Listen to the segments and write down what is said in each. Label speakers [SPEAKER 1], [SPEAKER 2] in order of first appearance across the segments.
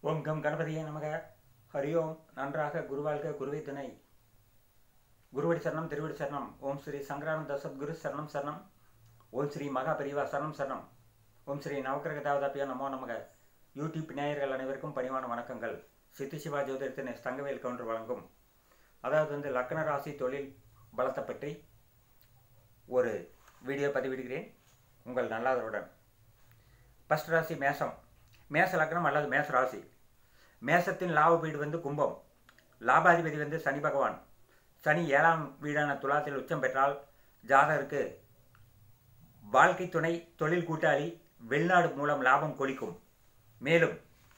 [SPEAKER 1] ஓம் come கணபதியே நமக ஹரி ஓம் நன்றாக குருவாழ்க குருவை துணை குருவடி சரணம் திருவடி சரணம் ஓம் ஸ்ரீ சங்கரானந்த சத்குரு சரணம் சரணம் ஓம் ஸ்ரீ மகா பெரிவா சரணம் சரணம் ஓம் ஸ்ரீ நவக்கிரக தேவதாப்பியா நமோ நமக யூடியூப் நேயர்கள் அனைவருக்கும் பணிவான வணக்கங்கள் சித்தி சிவா ஜோதிடத்தின் தங்கவேல் கவுண்டர் வழங்கும் அதாவது வந்து லக்ன ராசி தொழில் பலத்தை பற்றி ஒரு வீடியோ பதிவிடுகிறேன் உங்கள் நல்லாதருடன் ஃபஸ்ட் ராசி மேஷம் மேச லக்னம் அல்லது மேச ராசி மேசத்தின் லாப வீடு வந்து கும்பம் லாபாதிபதி வந்து சனி பகவான் சனி ஏழாம் வீடான துலாத்தில் உச்சம் பெற்றால் ஜாதகருக்கு வாழ்க்கை துணை தொழில் கூட்டாளி வெளிநாடு மூலம் லாபம் கொளிக்கும் மேலும்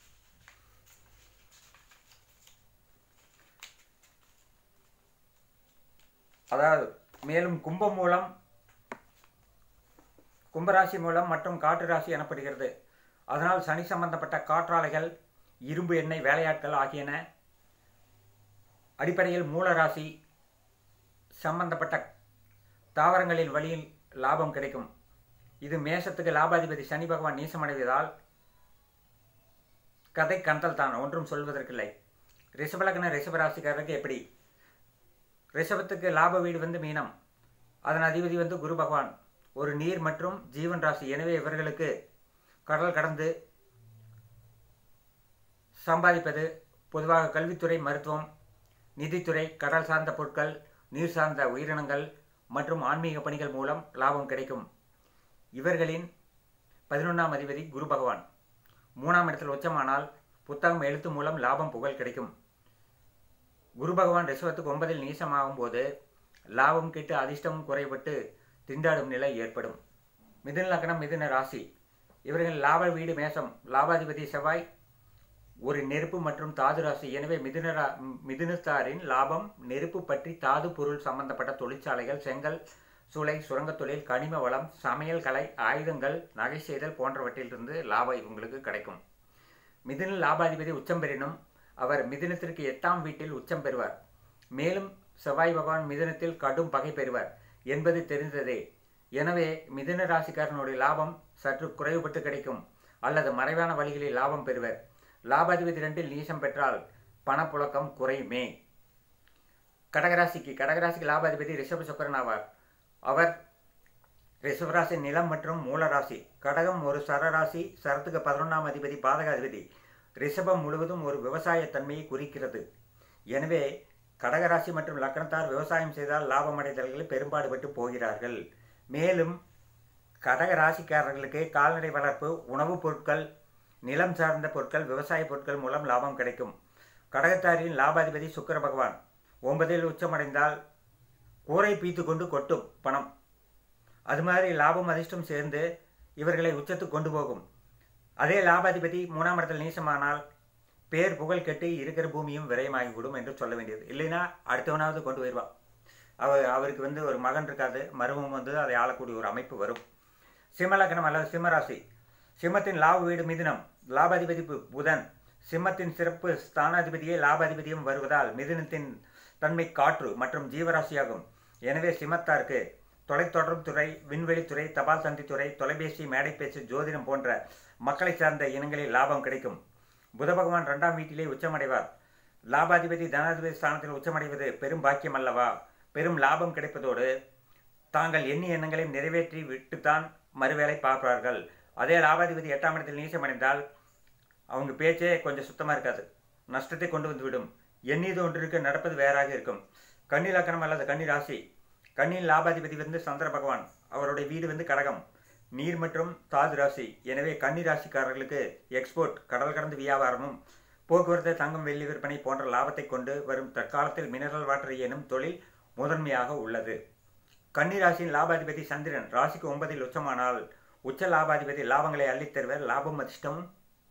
[SPEAKER 1] அதாவது மேலும் கும்பம் மூலம் கும்பராசி மூலம் மற்றும் காற்று ராசி எனப்படுகிறது அதனால் சனி சம்பந்தப்பட்ட காற்றாலைகள் இரும்பு எண்ணெய் வேலையாட்கள் ஆகியன அடிப்படையில் மூலராசி சம்பந்தப்பட்ட தாவரங்களின் வழியில் லாபம் கிடைக்கும் இது மேசத்துக்கு லாபாதிபதி சனி பகவான் நீசமடைவதால் கதை கந்தல் தான் ஒன்றும் சொல்வதற்கில்லை ரிஷபலக்ன ரிஷபராசிக்காரருக்கு எப்படி ரிஷபத்துக்கு லாப வீடு வந்து மீனம் அதன் அதிபதி வந்து குரு பகவான் ஒரு நீர் மற்றும் ஜீவன் ராசி எனவே இவர்களுக்கு கடல் கடந்து சம்பாதிப்பது பொதுவாக கல்வித்துறை மருத்துவம் நிதித்துறை கடல் சார்ந்த பொருட்கள் நீர் சார்ந்த உயிரினங்கள் மற்றும் ஆன்மீக பணிகள் மூலம் லாபம் கிடைக்கும் இவர்களின் பதினொன்றாம் அதிபதி குரு பகவான் மூணாம் இடத்தில் உச்சமானால் புத்தகம் எழுத்து மூலம் லாபம் புகழ் கிடைக்கும் குரு பகவான் ரிஷவத்துக்கு ஒன்பதில் நீசமாகும் போது லாபம் கெட்டு அதிர்ஷ்டமும் குறைபட்டு திண்டாடும் நிலை ஏற்படும் மிதுன லக்னம் மிதுன ராசி இவர்கள் லாப வீடு மேசம் லாபாதிபதி செவ்வாய் ஒரு நெருப்பு மற்றும் தாது ராசி எனவே மிதுன மிதுனத்தாரின் லாபம் நெருப்பு பற்றி தாது பொருள் சம்பந்தப்பட்ட தொழிற்சாலைகள் செங்கல் சூளை சுரங்கத் தொழில் கனிம வளம் சமையல் கலை ஆயுதங்கள் நகை செய்தல் போன்றவற்றிலிருந்து லாபம் இவங்களுக்கு கிடைக்கும் மிதுன லாபாதிபதி உச்சம் பெறினும் அவர் மிதுனத்திற்கு எட்டாம் வீட்டில் உச்சம் பெறுவார் மேலும் செவ்வாய் பகவான் மிதுனத்தில் கடும் பகை பெறுவார் என்பது தெரிந்ததே எனவே மிதுன ராசிக்காரனுடைய லாபம் சற்று குறைவுபட்டு கிடைக்கும் அல்லது மறைவான வழிகளில் லாபம் பெறுவர் லாபாதிபதி ரெண்டில் நீசம் பெற்றால் பணப்புழக்கம் குறையுமே கடகராசிக்கு கடகராசிக்கு லாபாதிபதி ரிஷப சுக்கரன் ஆவார் அவர் ரிஷபராசி நிலம் மற்றும் மூலராசி கடகம் ஒரு சரராசி சரத்துக்கு பதினொன்றாம் அதிபதி பாதகாதிபதி ரிஷபம் முழுவதும் ஒரு விவசாய தன்மையை குறிக்கிறது எனவே கடகராசி மற்றும் லக்னத்தார் விவசாயம் செய்தால் லாபம் அடைதல்கள் பெரும்பாடுபட்டு போகிறார்கள் மேலும் கடக ராசிக்காரர்களுக்கு கால்நடை வளர்ப்பு உணவுப் பொருட்கள் நிலம் சார்ந்த பொருட்கள் விவசாய பொருட்கள் மூலம் லாபம் கிடைக்கும் கடகத்தாரின் லாபாதிபதி சுக்கர பகவான் ஒன்பதில் உச்சமடைந்தால் கூரை பீத்து கொண்டு கொட்டும் பணம் அது மாதிரி லாபம் அதிர்ஷ்டம் சேர்ந்து இவர்களை உச்சத்துக்கு கொண்டு போகும் அதே லாபாதிபதி மூணாம் இடத்தில் நீசமானால் பேர் புகழ் கெட்டு இருக்கிற பூமியும் விரயமாகிவிடும் என்று சொல்ல வேண்டியது இல்லைன்னா அடுத்தவனாவது கொண்டு போயிடுவான் அவர் அவருக்கு வந்து ஒரு மகன் இருக்காது மருமம் வந்து அதை ஆளக்கூடிய ஒரு அமைப்பு வரும் சிம்மலக்கணம் அல்லது சிம்மராசி சிம்மத்தின் லாப வீடு மிதுனம் லாபாதிபதி புதன் சிம்மத்தின் சிறப்பு ஸ்தானாதிபதியே லாபாதிபதியும் வருவதால் மிதுனத்தின் தன்மை காற்று மற்றும் ஜீவராசியாகும் எனவே சிம்மத்தாருக்கு தொலைத்தொடர்பு துறை விண்வெளித்துறை தபால் தந்தித்துறை தொலைபேசி மேடைப்பேச்சு ஜோதிடம் போன்ற மக்களை சார்ந்த இனங்களில் லாபம் கிடைக்கும் புத பகவான் இரண்டாம் வீட்டிலே உச்சமடைவார் லாபாதிபதி தனாதிபதி ஸ்தானத்தில் உச்சமடைவது பெரும் பாக்கியம் அல்லவா பெரும் லாபம் கிடைப்பதோடு தாங்கள் எண்ணி எண்ணங்களை நிறைவேற்றி விட்டுத்தான் மறுவேளை பார்ப்பார்கள் அதே லாபாதிபதி எட்டாம் இடத்தில் நீசமடைந்தால் அவங்க பேச்சே கொஞ்சம் சுத்தமாக இருக்காது நஷ்டத்தை கொண்டு வந்துவிடும் எண்ணியது ஒன்றிற்கு நடப்பது வேறாக இருக்கும் கன்னி லக்கணம் அல்லது கன்னி ராசி கண்ணின் லாபாதிபதி வந்து சந்திர பகவான் அவருடைய வீடு வந்து கடகம் நீர் மற்றும் தாது ராசி எனவே கன்னி ராசிக்காரர்களுக்கு எக்ஸ்போர்ட் கடல் கடந்து வியாபாரமும் போக்குவரத்து தங்கம் வெள்ளி விற்பனை போன்ற லாபத்தை கொண்டு வரும் தற்காலத்தில் மினரல் வாட்டர் எனும் தொழில் முதன்மையாக உள்ளது கன்னி ராசியின் லாபாதிபதி சந்திரன் ராசிக்கு ஒன்பதில் உச்சமானால் உச்ச லாபாதிபதி லாபங்களை அள்ளித் தருவர் லாபம் அதிர்ஷ்டமும்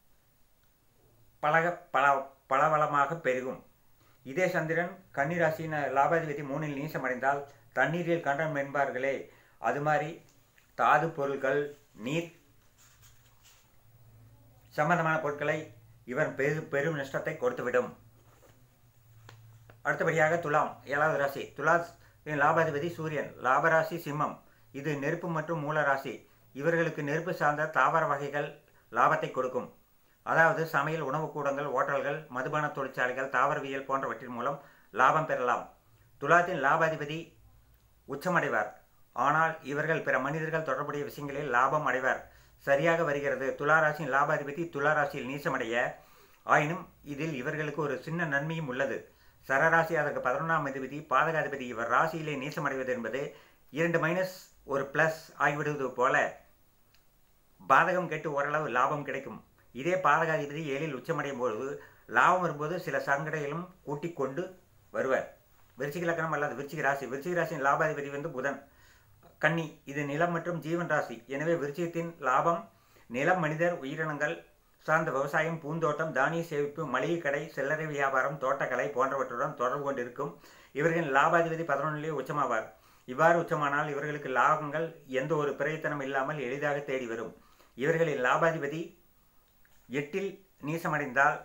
[SPEAKER 1] பழக பல பலவளமாக பெருகும் இதே சந்திரன் கன்னி ராசியின் லாபாதிபதி மூணில் நீசமடைந்தால் தண்ணீரில் கண்டம் என்பார்களே அது மாதிரி தாது பொருட்கள் நீர் சம்பந்தமான பொருட்களை இவன் பெரு பெரும் நஷ்டத்தை கொடுத்துவிடும் அடுத்தபடியாக துலாம் ஏழாவது ராசி துலா லாபாதிபதி சூரியன் லாபராசி சிம்மம் இது நெருப்பு மற்றும் மூல ராசி இவர்களுக்கு நெருப்பு சார்ந்த தாவர வகைகள் லாபத்தை கொடுக்கும் அதாவது சமையல் உணவுக் கூடங்கள் ஓட்டல்கள் மதுபான தொழிற்சாலைகள் தாவரவியல் போன்றவற்றின் மூலம் லாபம் பெறலாம் துலாத்தின் லாபாதிபதி உச்சமடைவார் ஆனால் இவர்கள் பிற மனிதர்கள் தொடர்புடைய விஷயங்களில் லாபம் அடைவார் சரியாக வருகிறது துளாராசியின் லாபாதிபதி துளாராசியில் நீசமடைய ஆயினும் இதில் இவர்களுக்கு ஒரு சின்ன நன்மையும் உள்ளது சரராசி அதற்கு பதினொன்றாம் அதிபதி பாதகாதிபதி இவர் ராசியிலே நீசமடைவது என்பது இரண்டு மைனஸ் ஒரு பிளஸ் ஆகிவிடுவது போல பாதகம் கேட்டு ஓரளவு லாபம் கிடைக்கும் இதே பாதகாதிபதி ஏழில் உச்சமடையும் பொழுது லாபம் வரும்போது சில சங்கடைகளும் கூட்டிக் கொண்டு வருவர் விருச்சிக லக்கணம் அல்லது விருச்சிக ராசி விருச்சிக ராசியின் லாபாதிபதி வந்து புதன் கன்னி இது நிலம் மற்றும் ஜீவன் ராசி எனவே விருச்சிகத்தின் லாபம் நிலம் மனிதர் உயிரினங்கள் சார்ந்த விவசாயம் பூந்தோட்டம் தானிய சேமிப்பு மளிகை கடை சில்லறை வியாபாரம் தோட்டக்கலை போன்றவற்றுடன் தொடர்பு கொண்டிருக்கும் இவர்களின் லாபாதிபதி பதினொன்றிலே உச்சமாவார் இவ்வாறு உச்சமானால் இவர்களுக்கு லாபங்கள் எந்த ஒரு பிரயத்தனம் இல்லாமல் எளிதாக தேடி வரும் இவர்களின் லாபாதிபதி எட்டில் நீசமடைந்தால்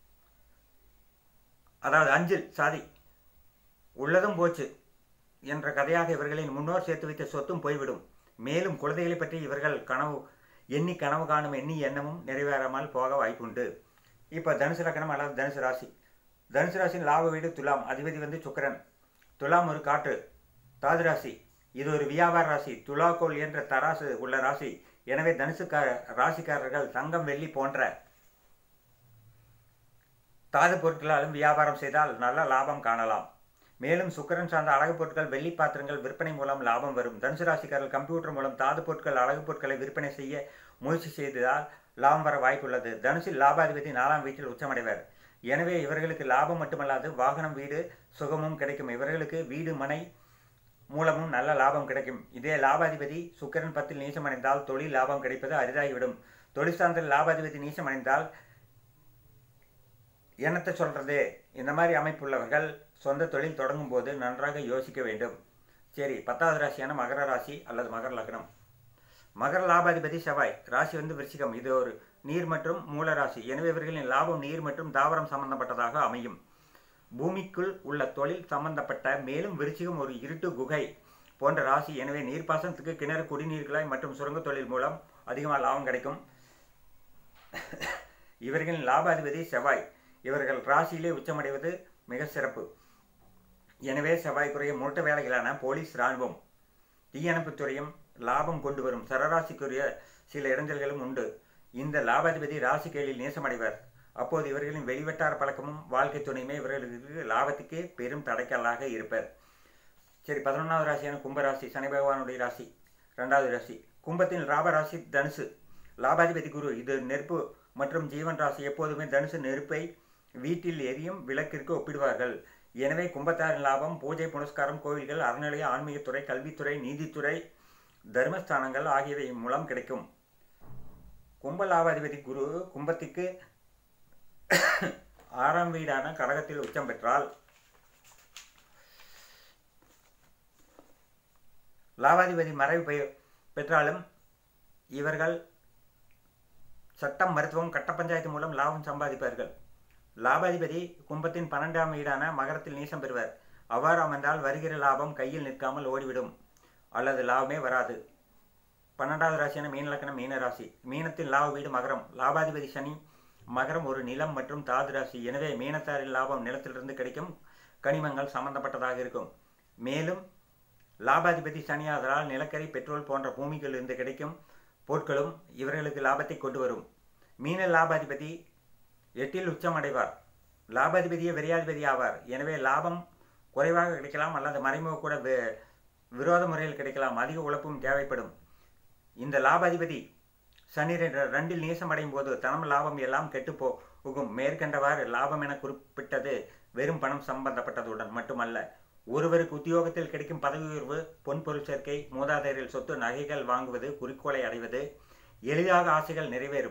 [SPEAKER 1] அதாவது அஞ்சில் சாதி உள்ளதும் போச்சு என்ற கதையாக இவர்களின் முன்னோர் சேர்த்து வைத்த சொத்தும் போய்விடும் மேலும் குழந்தைகளை பற்றி இவர்கள் கனவு எண்ணி கனவு காணும் எண்ணி எண்ணமும் நிறைவேறாமல் போக வாய்ப்புண்டு இப்போ தனுசு லக்கணம் அல்லது தனுசு ராசி தனுசு ராசியின் லாப வீடு துலாம் அதிபதி வந்து சுக்கரன் துலாம் ஒரு காற்று தாது ராசி இது ஒரு வியாபார ராசி துலாக்கோல் என்ற தராசு உள்ள ராசி எனவே தனுசுக்கார ராசிக்காரர்கள் தங்கம் வெள்ளி போன்ற தாது பொருட்களாலும் வியாபாரம் செய்தால் நல்ல லாபம் காணலாம் மேலும் சுக்கரன் சார்ந்த அழகு பொருட்கள் வெள்ளி பாத்திரங்கள் விற்பனை மூலம் லாபம் வரும் தனுசு ராசிக்காரர்கள் கம்ப்யூட்டர் மூலம் தாது பொருட்கள் அழகு பொருட்களை விற்பனை செய்ய முயற்சி செய்ததால் லாபம் வர வாய்ப்புள்ளது தனுசில் லாபாதிபதி நாலாம் வீட்டில் உச்சமடைவர் எனவே இவர்களுக்கு லாபம் மட்டுமல்லாது வாகனம் வீடு சுகமும் கிடைக்கும் இவர்களுக்கு வீடு மனை மூலமும் நல்ல லாபம் கிடைக்கும் இதே லாபாதிபதி சுக்கரன் பத்தில் நீசமடைந்தால் தொழில் லாபம் கிடைப்பது அரிதாகிவிடும் தொழில் சார்ந்த லாபாதிபதி நீசமடைந்தால் என்னத்தை சொல்றது இந்த மாதிரி அமைப்புள்ளவர்கள் சொந்த தொழில் தொடங்கும் போது நன்றாக யோசிக்க வேண்டும் சரி பத்தாவது ராசியான மகர ராசி அல்லது மகர லக்னம் மகர லாபாதிபதி செவ்வாய் ராசி வந்து விருச்சிகம் இது ஒரு நீர் மற்றும் மூல ராசி எனவே இவர்களின் லாபம் நீர் மற்றும் தாவரம் சம்பந்தப்பட்டதாக அமையும் பூமிக்குள் உள்ள தொழில் சம்பந்தப்பட்ட மேலும் விருச்சிகம் ஒரு இருட்டு குகை போன்ற ராசி எனவே நீர்ப்பாசனத்துக்கு கிணறு குடிநீர்களாய் மற்றும் சுரங்க தொழில் மூலம் அதிகமாக லாபம் கிடைக்கும் இவர்களின் லாபாதிபதி செவ்வாய் இவர்கள் ராசியிலே உச்சமடைவது மிக சிறப்பு எனவே செவ்வாய்க்குரிய மூட்ட வேலைகளான போலீஸ் இராணுவம் தீயணைப்புத் துறையும் லாபம் கொண்டு வரும் சரராசிக்குரிய சில இடைஞ்சல்களும் உண்டு இந்த லாபாதிபதி ராசிகளில் நேசமடைவர் அப்போது இவர்களின் வெளிவட்டார பழக்கமும் வாழ்க்கை துணையுமே இவர்களுக்கு லாபத்துக்கு பெரும் தடைக்கல்லாக இருப்பர் சரி பதினொன்றாவது ராசியான கும்பராசி சனி பகவானுடைய ராசி ரெண்டாவது ராசி கும்பத்தின் லாப ராசி தனுசு லாபாதிபதி குரு இது நெருப்பு மற்றும் ஜீவன் ராசி எப்போதுமே தனுசு நெருப்பை வீட்டில் எரியும் விளக்கிற்கு ஒப்பிடுவார்கள் எனவே கும்பத்தாரின் லாபம் பூஜை புனஸ்காரம் கோவில்கள் அறநிலைய ஆன்மீகத்துறை கல்வித்துறை நீதித்துறை தர்மஸ்தானங்கள் ஆகியவை மூலம் கிடைக்கும் கும்ப லாபாதிபதி குரு கும்பத்துக்கு ஆறாம் வீடான கடகத்தில் உச்சம் பெற்றால் லாபாதிபதி மறைவு பெ- பெற்றாலும் இவர்கள் சட்டம் மருத்துவம் கட்ட பஞ்சாயத்து மூலம் லாபம் சம்பாதிப்பார்கள் லாபாதிபதி கும்பத்தின் பன்னெண்டாம் வீடான மகரத்தில் நீசம் பெறுவர் அவ்வாறு அமைந்தால் வருகிற லாபம் கையில் நிற்காமல் ஓடிவிடும் அல்லது லாபமே வராது பன்னெண்டாவது ராசியான மீன லக்கணம் மீன ராசி மீனத்தின் லாப வீடு மகரம் லாபாதிபதி சனி மகரம் ஒரு நிலம் மற்றும் தாது ராசி எனவே மீனத்தாரின் லாபம் நிலத்திலிருந்து கிடைக்கும் கனிமங்கள் சம்பந்தப்பட்டதாக இருக்கும் மேலும் லாபாதிபதி சனியாதலால் நிலக்கரி பெட்ரோல் போன்ற பூமிகளிலிருந்து கிடைக்கும் பொருட்களும் இவர்களுக்கு லாபத்தை கொண்டு வரும் மீன லாபாதிபதி எட்டில் உச்சமடைவார் லாபாதிபதியே விரையாதிபதி ஆவார் எனவே லாபம் குறைவாக கிடைக்கலாம் அல்லது மறைமுக கூட வி- விரோத முறையில் கிடைக்கலாம் அதிக உழைப்பும் தேவைப்படும் இந்த லாபாதிபதி சனி ரெண்டு- ரெண்டில் நீசமடையும் போது தனம் லாபம் எல்லாம் கெட்டு போகும் மேற்கண்டவாறு லாபம் என குறிப்பிட்டது வெறும் பணம் சம்பந்தப்பட்டதுடன் மட்டுமல்ல ஒருவருக்கு உத்தியோகத்தில் கிடைக்கும் பதவி உயர்வு பொன்பொருள் சேர்க்கை மூதாதையரில் சொத்து நகைகள் வாங்குவது குறிக்கோளை அடைவது எளிதாக ஆசைகள் நிறைவேறும்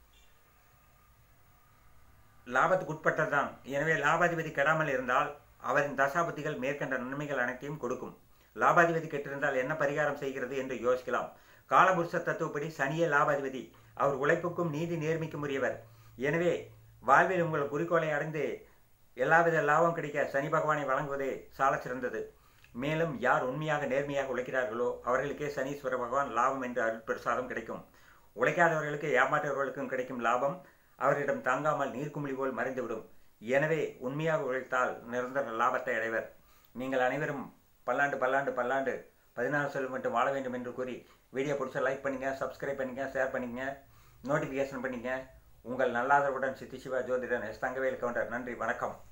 [SPEAKER 1] லாபத்துக்கு உட்பட்டதுதான் எனவே லாபாதிபதி கெடாமல் இருந்தால் அவரின் தசாபுத்திகள் மேற்கண்ட நன்மைகள் அனைத்தையும் கொடுக்கும் லாபாதிபதி கெட்டிருந்தால் என்ன பரிகாரம் செய்கிறது என்று யோசிக்கலாம் காலபுருஷ தத்துவப்படி சனியே லாபாதிபதி அவர் உழைப்புக்கும் நீதி நேர்மைக்கும் உரியவர் எனவே வாழ்வில் உங்கள் குறிக்கோளை அடைந்து எல்லாவித லாபம் கிடைக்க சனி பகவானை வழங்குவதே சாலச் சிறந்தது மேலும் யார் உண்மையாக நேர்மையாக உழைக்கிறார்களோ அவர்களுக்கே சனீஸ்வர பகவான் லாபம் என்று அருட்பிரசாதம் கிடைக்கும் உழைக்காதவர்களுக்கு ஏமாற்றுவர்களுக்கும் கிடைக்கும் லாபம் அவரிடம் தாங்காமல் நீர்க்குமிழி போல் மறைந்துவிடும் எனவே உண்மையாக உழைத்தால் நிரந்தர லாபத்தை அடைவர் நீங்கள் அனைவரும் பல்லாண்டு பல்லாண்டு பல்லாண்டு பதினாறு செல்வம் மட்டும் வாழ வேண்டும் என்று கூறி வீடியோ பிடிச்சா லைக் பண்ணுங்கள் சப்ஸ்கிரைப் பண்ணிங்க ஷேர் பண்ணிங்க நோட்டிஃபிகேஷன் பண்ணிங்க உங்கள் நல்லாதரவுடன் சித்தி சிவா ஜோதிடன் எஸ் தங்கவேல் கவுண்டர் நன்றி வணக்கம்